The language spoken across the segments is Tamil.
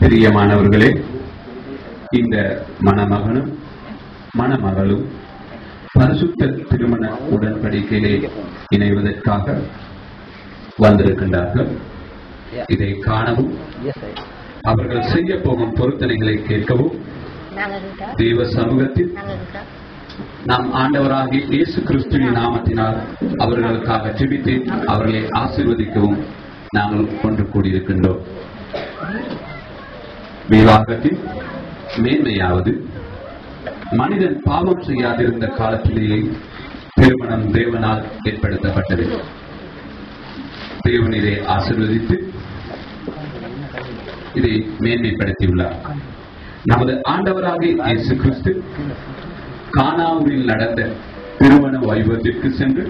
பிரியமானவர்களே இந்த மணமகனும் மணமகளும் பரிசுத்த திருமண உடன்படிக்கையிலே இணைவதற்காக வந்திருக்கின்றார்கள் இதை காணவும் அவர்கள் செய்ய போகும் பொருத்தனைகளை கேட்கவும் நாங்க இருக்கா தேவ சமூகத்தில் நாங்க இருக்கா நம் ஆண்டவராகிய இயேசு கிறிஸ்துவின் நாமத்தினால் அவர்களுக்காக ஜெபித்து அவர்களை ஆசீர்வதிக்கவும் நாங்கள் ஒன்று கூடியிருக்கின்றோம் விவாகத்தின் மேன்மையாவது மனிதன் பாவம் செய்யாதிருந்த காலத்திலேயே திருமணம் தேவனால் ஏற்படுத்தப்பட்டது தேவன் இதை ஆசீர்வதித்து இதை மேன்மைப்படுத்தியுள்ளார் நமது ஆண்டவராகிய இயேசு கிறிஸ்து கானாவூரில் நடந்த திருமண வைபவத்திற்கு சென்று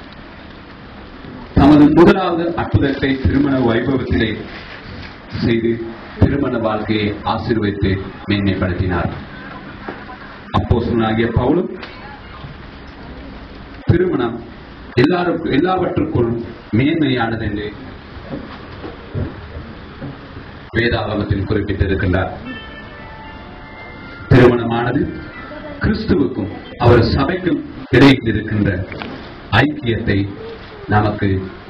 தமது முதலாவது அற்புதத்தை திருமண வைபவத்திலே செய்து திருமண வாழ்க்கையை ஆசீர்வதித்து மேன்மைப்படுத்தினார் அப்போஸ்தலனாகிய பவுலும் திருமணம் எல்லாரும் எல்லாவற்றுக்கும் மேன்மையானது என்று வேதாகமத்தில் குறிப்பிட்டிருக்கின்றார் திருமணமானது கிறிஸ்துவுக்கும் அவர் சபைக்கும் இடையில் இருக்கின்ற ஐக்கியத்தை நமக்கு